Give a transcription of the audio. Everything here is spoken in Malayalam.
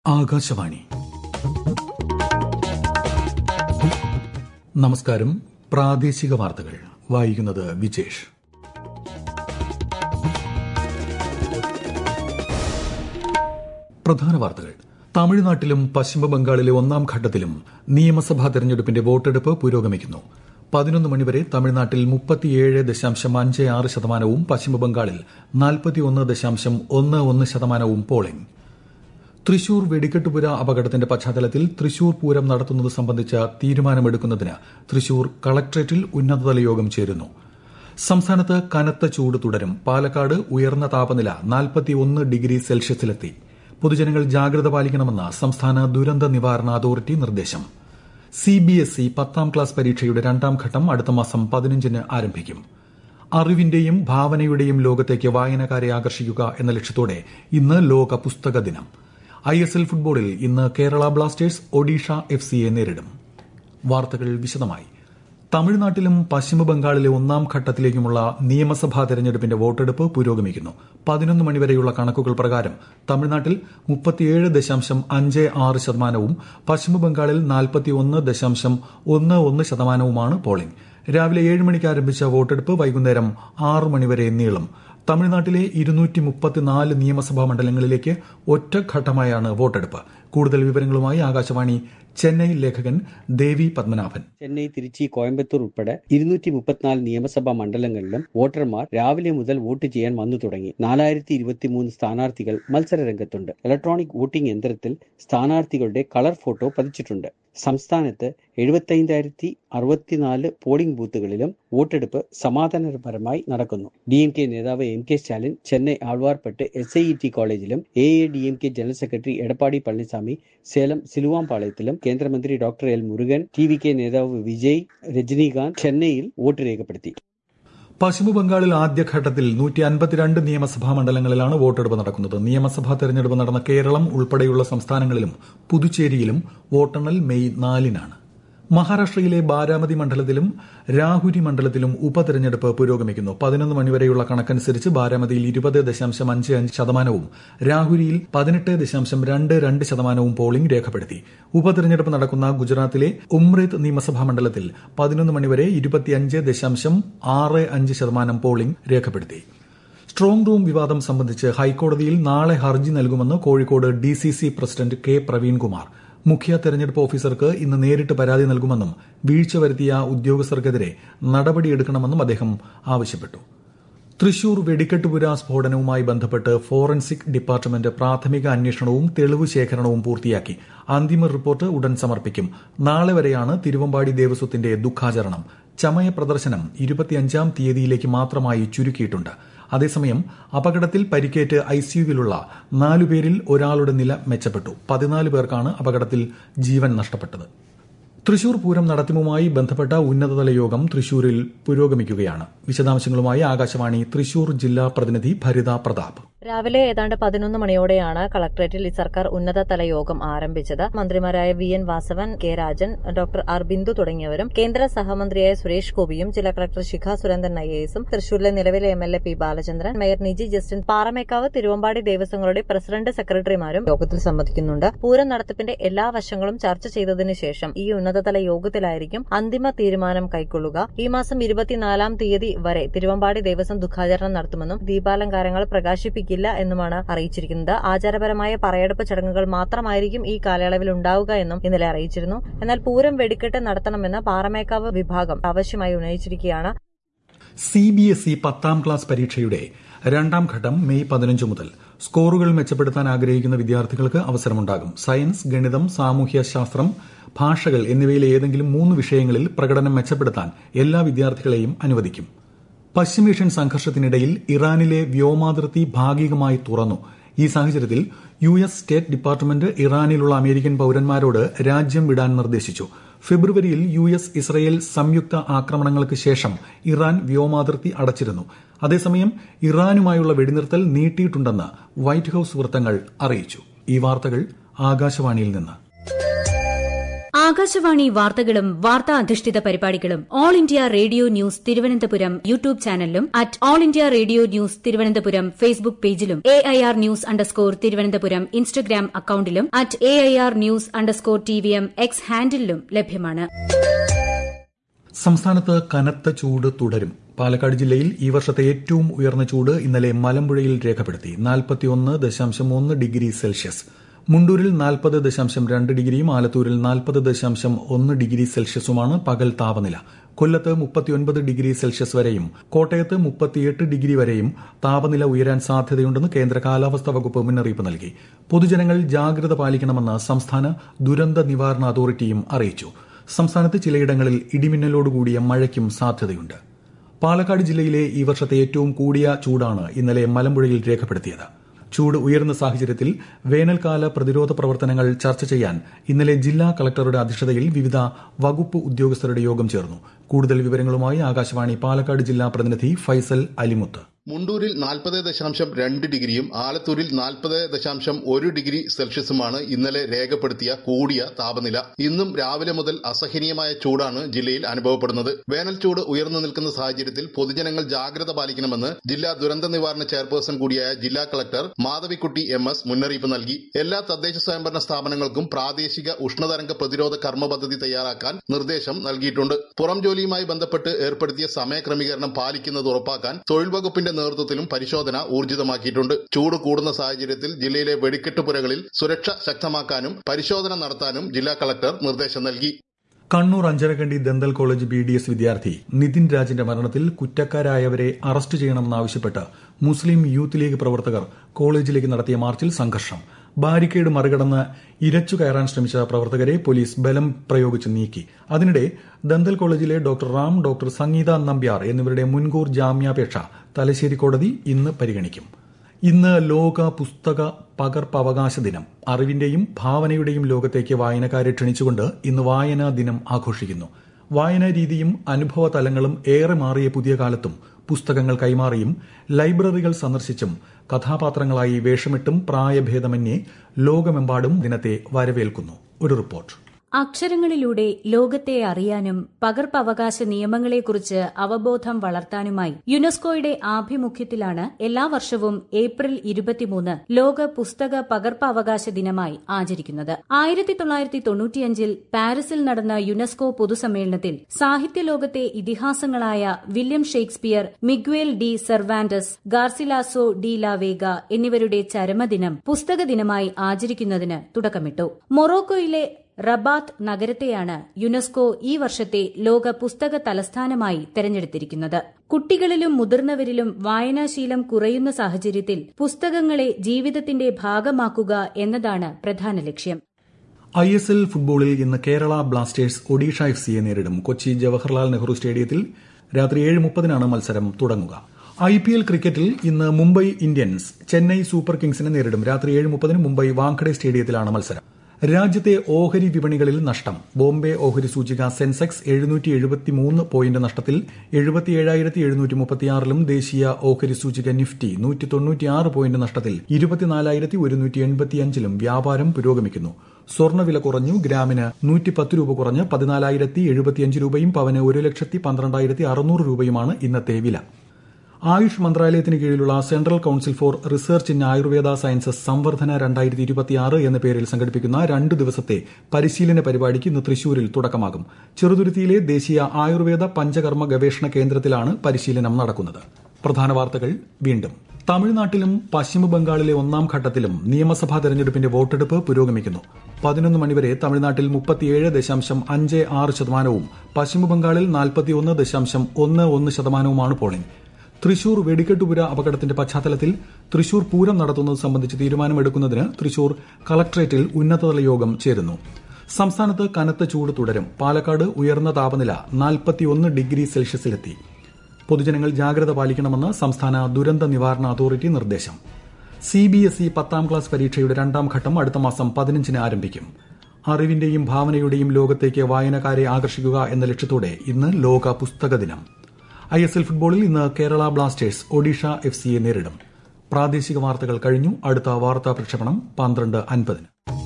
ആകാശവാണി നമസ്കാരം പ്രാദേശിക വാർത്തകൾ വായിക്കുന്നത് വിജേഷ് പ്രധാന വാർത്തകൾ തമിഴ്നാട്ടിലും പശ്ചിമബംഗാളിലെ ഒന്നാം ഘട്ടത്തിലും നിയമസഭാ തെരഞ്ഞെടുപ്പിന്റെ വോട്ടെടുപ്പ് പുരോഗമിക്കുന്നു പതിനൊന്ന് മണിവരെ തമിഴ്നാട്ടിൽ മുപ്പത്തിയേഴ് ദശാംശം അഞ്ച് ആറ് ശതമാനവും പശ്ചിമബംഗാളിൽ നാൽപ്പത്തിയൊന്ന് ദശാംശം ഒന്ന് ഒന്ന് ശതമാനവും പോളിംഗ് തൃശൂർ വെടിക്കെട്ടുപുര അപകടത്തിന്റെ പശ്ചാത്തലത്തിൽ തൃശൂർ പൂരം നടത്തുന്നത് സംബന്ധിച്ച തീരുമാനമെടുക്കുന്നതിന് തൃശൂർ കളക്ട്രേറ്റിൽ ഉന്നതതല യോഗം ചേരുന്നു സംസ്ഥാനത്ത് കനത്ത ചൂട് തുടരും പാലക്കാട് ഉയർന്ന താപനില നാൽപ്പത്തിയൊന്ന് ഡിഗ്രി സെൽഷ്യസിലെത്തി പൊതുജനങ്ങൾ ജാഗ്രത പാലിക്കണമെന്ന് സംസ്ഥാന ദുരന്ത നിവാരണ അതോറിറ്റി നിർദ്ദേശം സിബിഎസ്ഇ പത്താം ക്ലാസ് പരീക്ഷയുടെ രണ്ടാം ഘട്ടം അടുത്ത മാസം പതിനഞ്ചിന് ആരംഭിക്കും അറിവിന്റെയും ഭാവനയുടെയും ലോകത്തേക്ക് വായനക്കാരെ ആകർഷിക്കുക എന്ന ലക്ഷ്യത്തോടെ ഇന്ന് ലോക പുസ്തക ദിനം ഐ എസ് എൽ ഫുട്ബോളിൽ ഇന്ന് കേരള ബ്ലാസ്റ്റേഴ്സ് ഒഡീഷ എഫ് സിയെ നേരിടും വാർത്തകൾ വിശദമായി തമിഴ്നാട്ടിലും പശ്ചിമബംഗാളിലെ ഒന്നാം ഘട്ടത്തിലേക്കുമുള്ള നിയമസഭാ തെരഞ്ഞെടുപ്പിന്റെ വോട്ടെടുപ്പ് പുരോഗമിക്കുന്നു പതിനൊന്ന് മണിവരെയുള്ള കണക്കുകൾ പ്രകാരം തമിഴ്നാട്ടിൽ മുപ്പത്തിയേഴ് ദശാംശം അഞ്ച് ആറ് ശതമാനവും പശ്ചിമബംഗാളിൽ നാൽപ്പത്തിയൊന്ന് ദശാംശം ഒന്ന് ഒന്ന് ശതമാനവുമാണ് പോളിംഗ് രാവിലെ ഏഴ് മണിക്ക് ആരംഭിച്ച വോട്ടെടുപ്പ് വൈകുന്നേരം ആറ് മണിവരെ നീളും തമിഴ്നാട്ടിലെ ഇരുന്നൂറ്റി മുപ്പത്തിനാല് നിയമസഭാ മണ്ഡലങ്ങളിലേക്ക് ഒറ്റഘട്ടമായാണ് വോട്ടെടുപ്പ് കൂടുതൽ വിവരങ്ങളുമായി ആകാശവാണി ചെന്നൈ ലേഖകൻ ദേവി പത്മനാഭൻ ചെന്നൈ തിരുച്ചി കോയമ്പത്തൂർ ഉൾപ്പെടെ ഇരുന്നൂറ്റി മുപ്പത്തിനാല് നിയമസഭാ മണ്ഡലങ്ങളിലും വോട്ടർമാർ രാവിലെ മുതൽ വോട്ട് ചെയ്യാൻ വന്നു തുടങ്ങി നാലായിരത്തി ഇരുപത്തിമൂന്ന് സ്ഥാനാർത്ഥികൾ മത്സര രംഗത്തുണ്ട് ഇലക്ട്രോണിക് വോട്ടിംഗ് യന്ത്രത്തിൽ സ്ഥാനാർത്ഥികളുടെ കളർ ഫോട്ടോ പതിച്ചിട്ടുണ്ട് സംസ്ഥാനത്ത് എഴുപത്തൈந்தாയിരത്തി അറുപത്തിനാല് പോളിംഗ് ബൂത്തുകളിലും വോട്ടെടുപ്പ് സമാധാനപരമായി നടക്കുന്നു ഡി എം കെ നേതാവ് M K Stalin Chennai Alwarpet S I T കോളേജിലും A A D M K general secretary Edappadi Palaniswami Salem സിലുവാംപാളയത്തിലും കേന്ദ്രമന്ത്രി doctor L Murugan T V K നേതാവ് വിജയ് രജനീകാന്ത് ചെന്നൈയിൽ വോട്ട് രേഖപ്പെടുത്തി പശ്ചിമബംഗാളിൽ ആദ്യഘട്ടത്തിൽ നൂറ്റി അൻപത്തിരണ്ട് നിയമസഭാ മണ്ഡലങ്ങളിലാണ് വോട്ടെടുപ്പ് നടക്കുന്നത് നിയമസഭാ തെരഞ്ഞെടുപ്പ് നടന്ന കേരളം ഉൾപ്പെടെയുള്ള സംസ്ഥാനങ്ങളിലും പുതുച്ചേരിയിലും വോട്ടെണ്ണൽ മെയ് നാലിനാണ് മഹാരാഷ്ട്രയിലെ ബാരാമതി മണ്ഡലത്തിലും രാഹുരി മണ്ഡലത്തിലും ഉപതെരഞ്ഞെടുപ്പ് പുരോഗമിക്കുന്നു പതിനൊന്ന് മണിവരെയുള്ള കണക്കനുസരിച്ച് ബാരാമതിയിൽ ഇരുപത് ദശാംശം അഞ്ച് അഞ്ച് ശതമാനവും രാഹുരിയിൽ പതിനെട്ട് ദശാംശം രണ്ട് രണ്ട് ശതമാനവും പോളിംഗ് രേഖപ്പെടുത്തി ഉപതെരഞ്ഞെടുപ്പ് നടക്കുന്ന ഗുജറാത്തിലെ ഉമ്രേത്ത് നിയമസഭാ മണ്ഡലത്തിൽ പതിനൊന്ന് മണിവരെ ഇരുപത്തിയഞ്ച് ദശാംശം ആറ് അഞ്ച് ശതമാനം പോളിംഗ് രേഖപ്പെടുത്തി സ്ട്രോങ് റൂം വിവാദം സംബന്ധിച്ച് ഹൈക്കോടതിയിൽ നാളെ ഹർജി നൽകുമെന്ന് Kozhikode DCC president K Praveenkumar മുഖ്യ തെരഞ്ഞെടുപ്പ് ഓഫീസർക്ക് ഇന്ന് നേരിട്ട് പരാതി നൽകുമെന്നും വീഴ്ച വരുത്തിയ ഉദ്യോഗസ്ഥർക്കെതിരെ നടപടിയെടുക്കണമെന്നും അദ്ദേഹം ആവശ്യപ്പെട്ടു തൃശൂർ വെടിക്കെട്ടുപുര സ്ഫോടനവുമായി ബന്ധപ്പെട്ട് ഫോറൻസിക് ഡിപ്പാർട്ട്മെന്റ് പ്രാഥമിക അന്വേഷണവും തെളിവ് ശേഖരണവും പൂർത്തിയാക്കി അന്തിമ റിപ്പോർട്ട് ഉടൻ സമർപ്പിക്കും നാളെ വരെയാണ് തിരുവമ്പാടി ദേവസ്വത്തിന്റെ ദുഃഖാചരണം ചമയ പ്രദർശനം ഇരുപത്തിയഞ്ചാം തീയതിയിലേക്ക് മാത്രമായി ചുരുക്കിയിട്ടുണ്ട് അതേസമയം അപകടത്തിൽ പരിക്കേറ്റ് ഐസിയുവിലുള്ള നാലുപേരിൽ ഒരാളുടെ നില മെച്ചപ്പെട്ടു പതിനാല് പേർക്കാണ് അപകടത്തിൽ ജീവൻ നഷ്ടപ്പെട്ടത് തൃശൂർ പൂരം നടത്തിപ്പുമായി ബന്ധപ്പെട്ട ഉന്നതതല യോഗം തൃശൂരിൽ പുരോഗമിക്കുകയാണ് വിശദാംശങ്ങളുമായി ആകാശവാണി തൃശൂർ ജില്ലാ പ്രതിനിധി ഭരിത പ്രതാപ് രാവിലെ ഏതാണ്ട് പതിനൊന്ന് മണിയോടെയാണ് കളക്ടറേറ്റിൽ ഈ സർക്കാർ ഉന്നതതല യോഗം ആരംഭിച്ചത് മന്ത്രിമാരായ V N Vasavan K Rajan doctor R Bindu തുടങ്ങിയവരും കേന്ദ്ര സഹമന്ത്രിയായ സുരേഷ് ഗോപിയും ജില്ലാ കളക്ടർ ശിഖ സുരേന്ദ്രൻ ഐ എസും തൃശൂരിലെ നിലവിലെ M L A P Balachandran mayor Niji Justin Paramekkavu Thiruvambady ദേവസ്വങ്ങളുടെ പ്രസിഡന്റ് സെക്രട്ടറിമാരും യോഗത്തിൽ സംബന്ധിക്കുന്നുണ്ട് പൂരം നടത്തിപ്പിന്റെ എല്ലാ വശങ്ങളും ചർച്ച ചെയ്തതിനു ശേഷം ഈ ഉന്നതതല യോഗത്തിലായിരിക്കും അന്തിമ തീരുമാനം കൈക്കൊള്ളുക ഈ മാസം ഇരുപത്തിനാലാം തീയതി വരെ തിരുവമ്പാടി ദേവസ്വം ദുഃഖാചരണം നടത്തുമെന്നും ദീപാലങ്കാരങ്ങൾ പ്രകാശിപ്പിക്കും ഇല്ല എന്നുമാണ് അറിയിച്ചിരിക്കുന്നത് ആചാരപരമായ പറയെടുപ്പ് ചടങ്ങുകൾ മാത്രമായിരിക്കും ഈ കാലയളവിൽ ഉണ്ടാവുക എന്നും ഇന്നലെ അറിയിച്ചിരുന്നു എന്നാൽ പൂരം വെടിക്കെട്ട് നടത്തണമെന്ന് പാറമേക്കാവ് വിഭാഗം ആവശ്യമായി ഉന്നയിച്ചിരിക്കുകയാണ് സിബിഎസ്ഇ പത്താം ക്ലാസ് പരീക്ഷയുടെ രണ്ടാം ഘട്ടം മെയ് പതിനഞ്ച് മുതൽ സ്കോറുകൾ മെച്ചപ്പെടുത്താൻ ആഗ്രഹിക്കുന്ന വിദ്യാർത്ഥികൾക്ക് അവസരമുണ്ടാകും സയൻസ് ഗണിതം സാമൂഹ്യ ശാസ്ത്രം ഭാഷകൾ എന്നിവയിലെ ഏതെങ്കിലും മൂന്ന് വിഷയങ്ങളിൽ പ്രകടനം മെച്ചപ്പെടുത്താൻ എല്ലാ വിദ്യാർത്ഥികളെയും അനുവദിക്കും പശ്ചിമേഷ്യൻ സംഘർഷത്തിനിടയിൽ ഇറാനിലെ വ്യോമാതിർത്തി ഭാഗികമായി തുറന്നു ഈ സാഹചര്യത്തിൽ യു എസ് സ്റ്റേറ്റ് ഡിപ്പാർട്ട്മെന്റ് ഇറാനിലുള്ള അമേരിക്കൻ പൌരന്മാരോട് രാജ്യം വിടാൻ നിർദ്ദേശിച്ചു ഫെബ്രുവരിയിൽ യു എസ് ഇസ്രയേൽ സംയുക്ത ആക്രമണങ്ങൾക്ക് ശേഷം ഇറാൻ വ്യോമാതിർത്തി അടച്ചിരുന്നു അതേസമയം ഇറാനുമായുള്ള വെടിനിർത്തൽ നീട്ടിയിട്ടുണ്ടെന്ന് വൈറ്റ് ഹൌസ് വൃത്തങ്ങൾ അറിയിച്ചു ഈ വാർത്തകൾ ആകാശവാണിയിൽ നിന്ന് ആകാശവാണി വാർത്തകളും വാർത്താ അധിഷ്ഠിത പരിപാടികളും All India Radio news Thiruvananthapuram YouTube ചാനലിലും at All India Radio news Thiruvananthapuram Facebook പേജിലും A I R news underscore Thiruvananthapuram Instagram അക്കൌണ്ടിലും at A I R news underscore T V M X ഹാൻഡിലും ലഭ്യമാണ് സംസ്ഥാനത്ത് കനത്ത ചൂട് തുടരും പാലക്കാട് ജില്ലയിൽ ഈ വർഷത്തെ ഏറ്റവും ഉയർന്ന ചൂട് ഇന്നലെ മലമ്പുഴയിൽ രേഖപ്പെടുത്തി നാൽപ്പത്തിയൊന്ന് ദശാംശം ഒന്ന് ഡിഗ്രി സെൽഷ്യസ് മുണ്ടൂരിൽ നാൽപ്പത് ദശാംശം രണ്ട് ഡിഗ്രിയും ആലത്തൂരിൽ നാൽപ്പത് ദശാംശം ഒന്ന് ഡിഗ്രി സെൽഷ്യസുമാണ് പകൽ താപനില കൊല്ലത്ത് മുപ്പത്തിയൊൻപത് ഡിഗ്രി സെൽഷ്യസ് വരെയും കോട്ടയത്ത് മുപ്പത്തിയെട്ട് ഡിഗ്രി വരെയും താപനില ഉയരാൻ സാധ്യതയുണ്ടെന്ന് കേന്ദ്ര കാലാവസ്ഥാ വകുപ്പ് മുന്നറിയിപ്പ് നൽകി പൊതുജനങ്ങൾ ജാഗ്രത പാലിക്കണമെന്ന് സംസ്ഥാന ദുരന്ത നിവാരണ അതോറിറ്റിയും അറിയിച്ചു സംസ്ഥാനത്ത് ചിലയിടങ്ങളിൽ ഇടിമിന്നലോടുകൂടിയ മഴയ്ക്കും സാധ്യതയുണ്ട് പാലക്കാട് ജില്ലയിലെ ഈ വർഷത്തെ ഏറ്റവും കൂടിയ ചൂടാണ് ഇന്നലെ മലമ്പുഴയിൽ രേഖപ്പെടുത്തിയത് ചൂട് ഉയർന്ന സാഹചര്യത്തിൽ വേനൽക്കാല പ്രതിരോധ പ്രവർത്തനങ്ങൾ ചർച്ച ചെയ്യാൻ ഇന്നലെ ജില്ലാ കളക്ടറുടെ അധ്യക്ഷതയിൽ വിവിധ വകുപ്പ് ഉദ്യോഗസ്ഥരുടെ യോഗം ചേർന്നു കൂടുതൽ വിവരങ്ങളുമായി ആകാശവാണി പാലക്കാട് ജില്ലാ പ്രതിനിധി ഫൈസൽ അലിമുത്ത് മുണ്ടൂരിൽ നാൽപ്പത് ദശാംശം രണ്ട് ഡിഗ്രിയും ആലത്തൂരിൽ നാൽപ്പത് ദശാംശം ഒരു ഡിഗ്രി സെൽഷ്യസുമാണ് ഇന്നലെ രേഖപ്പെടുത്തിയ കൂടിയ താപനില ഇന്നും രാവിലെ മുതൽ അസഹനീയമായ ചൂടാണ് ജില്ലയിൽ അനുഭവപ്പെടുന്നത് വേനൽ ചൂട് ഉയർന്നു നിൽക്കുന്ന സാഹചര്യത്തിൽ പൊതുജനങ്ങൾ ജാഗ്രത പാലിക്കണമെന്ന് ജില്ലാ ദുരന്ത നിവാരണ ചെയർപേഴ്സൺ കൂടിയായ ജില്ലാ കളക്ടർ മാധവിക്കുട്ടി എം എസ് മുന്നറിയിപ്പ് നൽകി എല്ലാ തദ്ദേശ സ്വയംഭരണ സ്ഥാപനങ്ങൾക്കും പ്രാദേശിക ഉഷ്ണതരംഗ പ്രതിരോധ കർമ്മ പദ്ധതി തയ്യാറാക്കാൻ നിർദ്ദേശം നൽകിയിട്ടുണ്ട് പുറം ജോലിയുമായി ബന്ധപ്പെട്ട് ഏർപ്പെടുത്തിയ സമയക്രമീകരണം പാലിക്കുന്നത് ഉറപ്പാക്കാൻ തൊഴിൽ വകുപ്പിന്റെ നേതൃത്വത്തിലും പരിശോധന ഊർജിതമാക്കിയിട്ടുണ്ട് ചൂട് കൂടുന്ന സാഹചര്യത്തിൽ ജില്ലയിലെ വെടിക്കെട്ടുപുരകളിൽ സുരക്ഷ ശക്തമാക്കാനും പരിശോധന നടത്താനും ജില്ലാ കളക്ടർ നിർദ്ദേശം നൽകി Kannur Anjarakandy dental college B D S വിദ്യാർത്ഥി നിതിൻ രാജിന്റെ മരണത്തിൽ കുറ്റക്കാരായവരെ അറസ്റ്റ് ചെയ്യണമെന്നാവശ്യപ്പെട്ട് മുസ്ലിം യൂത്ത് ലീഗ് പ്രവർത്തകർ കോളേജിലേക്ക് നടത്തിയ മാർച്ചിൽ സംഘർഷം ബാരിക്കേഡ് മറികടന്ന് ഇരച്ചു കയറാൻ ശ്രമിച്ച പ്രവർത്തകരെ പോലീസ് ബലം പ്രയോഗിച്ച് നീക്കി അതിനിടെ ദന്തൽ കോളേജിലെ ഡോക്ടർ റാം ഡോക്ടർ സംഗീത നമ്പ്യാർ എന്നിവരുടെ മുൻകൂർ ജാമ്യാപേക്ഷ തലശ്ശേരി കോടതി ഇന്ന് പരിഗണിക്കും ഇന്ന് ലോക പുസ്തക പകർപ്പവകാശ ദിനം അറിവിന്റെയും ഭാവനയുടെയും ലോകത്തേക്ക് വായനക്കാരെ ക്ഷണിച്ചുകൊണ്ട് ഇന്ന് വായനാ ദിനം ആഘോഷിക്കുന്നു വായനാ രീതിയും അനുഭവ തലങ്ങളും ഏറെ മാറിയ പുതിയ കാലത്തും പുസ്തകങ്ങൾ കൈമാറിയും ലൈബ്രറികൾ സന്ദർശിച്ചും കഥാപാത്രങ്ങളായി വേഷമിട്ടും പ്രായഭേദമന്യേ ലോകമെമ്പാടും ദിനത്തെ വരവേൽക്കുന്നു ഒരു റിപ്പോർട്ട് അക്ഷരങ്ങളിലൂടെ ലോകത്തെ അറിയാനും പകർപ്പവകാശ നിയമങ്ങളെക്കുറിച്ച് അവബോധം വളർത്താനുമായി യുനെസ്കോയുടെ ആഭിമുഖ്യത്തിലാണ് എല്ലാ വർഷവും ഏപ്രിൽ ഇരുപത്തിമൂന്ന് ലോക പുസ്തക പകർപ്പവകാശ ദിനമായി ആചരിക്കുന്നത് ആയിരത്തി തൊള്ളായിരത്തി തൊണ്ണൂറ്റിയഞ്ചിൽ പാരീസിൽ നടന്ന യുനെസ്കോ പൊതുസമ്മേളനത്തിൽ സാഹിത്യലോകത്തെ ഇതിഹാസങ്ങളായ William Shakespeare Miguel de Cervantes Garcilaso de la Vega എന്നിവരുടെ ചരമദിനം പുസ്തക ദിനമായി ആചരിക്കുന്നതിന് തുടക്കമിട്ടു മൊറോക്കോയിലെ റബാത്ത് നഗരത്തെയാണ് യുനെസ്കോ ഈ വർഷത്തെ ലോക പുസ്തക തലസ്ഥാനമായി തെരഞ്ഞെടുത്തിരിക്കുന്നത് കുട്ടികളിലും മുതിർന്നവരിലും വായനാശീലം കുറയുന്ന സാഹചര്യത്തിൽ പുസ്തകങ്ങളെ ജീവിതത്തിന്റെ ഭാഗമാക്കുക എന്നതാണ് പ്രധാന ലക്ഷ്യം ഐ എസ് എൽ ഫുട്ബോളിൽ ഇന്ന് കേരള ബ്ലാസ്റ്റേഴ്സ് ഒഡീഷ എഫ് സിയെ നേരിടും കൊച്ചി ജവഹർലാൽ നെഹ്റു സ്റ്റേഡിയത്തിൽ രാത്രി ഏഴ് മുപ്പതിനാണ് മത്സരം തുടങ്ങുക ഐ പി എൽ ക്രിക്കറ്റിൽ ഇന്ന് മുംബൈ ഇന്ത്യൻസ് ചെന്നൈ സൂപ്പർ കിങ്സിനെ നേരിടും രാത്രി ഏഴ് മുപ്പതിന് മുംബൈ വാങ്കഡെ സ്റ്റേഡിയത്തിലാണ് മത്സരം രാജ്യത്തെ ഓഹരി വിപണികളിൽ നഷ്ടം ബോംബെ ഓഹരി സൂചിക സെൻസെക്സ് എഴുന്നൂറ്റി എഴുപത്തിമൂന്ന് പോയിന്റ് നഷ്ടത്തിൽ എഴുപത്തിയേഴായിരത്തി എഴുന്നൂറ്റി മുപ്പത്തിയാറിലും ദേശീയ ഓഹരി സൂചിക നിഫ്റ്റി നൂറ്റി തൊണ്ണൂറ്റിയാറ് പോയിന്റ് നഷ്ടത്തിൽ ഇരുപത്തിനാലായിരത്തി ഒരുന്നൂറ്റി എൺപത്തിയഞ്ചിലും വ്യാപാരം പുരോഗമിക്കുന്നു സ്വർണ്ണവില കുറഞ്ഞു ഗ്രാമിന് നൂറ്റി പത്ത് രൂപ കുറഞ്ഞ് പതിനാലായിരത്തി എഴുപത്തിയഞ്ച് രൂപയും പവന് ഒരു ലക്ഷത്തി പന്ത്രണ്ടായിരത്തി അറുന്നൂറ് രൂപയുമാണ് ഇന്നത്തെ വില ആയുഷ് മന്ത്രാലയത്തിന് കീഴിലുള്ള Central Council for Research in Ayurveda sciences സംവർധന രണ്ടായിരത്തി ഇരുപത്തിയാറ് എന്ന പേരിൽ സംഘടിപ്പിക്കുന്ന രണ്ട് ദിവസത്തെ പരിശീലന പരിപാടിക്ക് ഇന്ന് തൃശൂരിൽ തുടക്കമാകും ചെറുതുരുത്തിയിലെ ദേശീയ ആയുർവേദ പഞ്ചകർമ്മ ഗവേഷണ കേന്ദ്രത്തിലാണ് പരിശീലനം നടക്കുന്നത് പ്രധാന വാർത്തകൾ വീണ്ടും തമിഴ്നാട്ടിലും പശ്ചിമബംഗാളിലെ ഒന്നാം ഘട്ടത്തിലും നിയമസഭാ തെരഞ്ഞെടുപ്പിന്റെ വോട്ടെടുപ്പ് പുരോഗമിക്കുന്നു പതിനൊന്ന് മണിവരെ തമിഴ്നാട്ടിൽ മുപ്പത്തിയേഴ് ദശാംശം അഞ്ച് ആറ് ശതമാനവും പശ്ചിമബംഗാളിൽ നാൽപ്പത്തിയൊന്ന് ദശാംശം ഒന്ന് ഒന്ന് ശതമാനവുമാണ് പോളിംഗ് തൃശൂർ വെടിക്കെട്ടുപുര അപകടത്തിന്റെ പശ്ചാത്തലത്തിൽ തൃശൂർ പൂരം നടത്തുന്നത് സംബന്ധിച്ച് തീരുമാനമെടുക്കുന്നതിന് തൃശൂർ കളക്ടറേറ്റിൽ ഉന്നതതല യോഗം ചേരുന്നു സംസ്ഥാനത്ത് കനത്ത ചൂട് തുടരും പാലക്കാട് ഉയർന്ന താപനില നാൽപ്പത്തിയൊന്ന് ഡിഗ്രി സെൽഷ്യസിലെത്തി പൊതുജനങ്ങൾ ജാഗ്രത പാലിക്കണമെന്ന് സംസ്ഥാന ദുരന്ത നിവാരണ അതോറിറ്റി നിർദ്ദേശം സി ബി എസ് ഇ പത്താം ക്ലാസ് പരീക്ഷയുടെ രണ്ടാം ഘട്ടം അടുത്ത മാസം പതിനഞ്ചിന് ആരംഭിക്കും അറിവിന്റെയും ഭാവനയുടെയും ലോകത്തേക്ക് വായനക്കാരെ ആകർഷിക്കുക എന്ന ലക്ഷ്യത്തോടെ ഇന്ന് ലോക പുസ്തക ദിനം ഐ എസ് എൽ ഫുട്ബോളിൽ ഇന്ന് കേരള ബ്ലാസ്റ്റേഴ്സ് ഒഡീഷ എഫ് സിയെ നേരിടും പ്രാദേശിക വാർത്തകൾ കഴിഞ്ഞു അടുത്ത വാർത്താ പ്രക്ഷേപണം പന്ത്രണ്ട് അൻപതിന്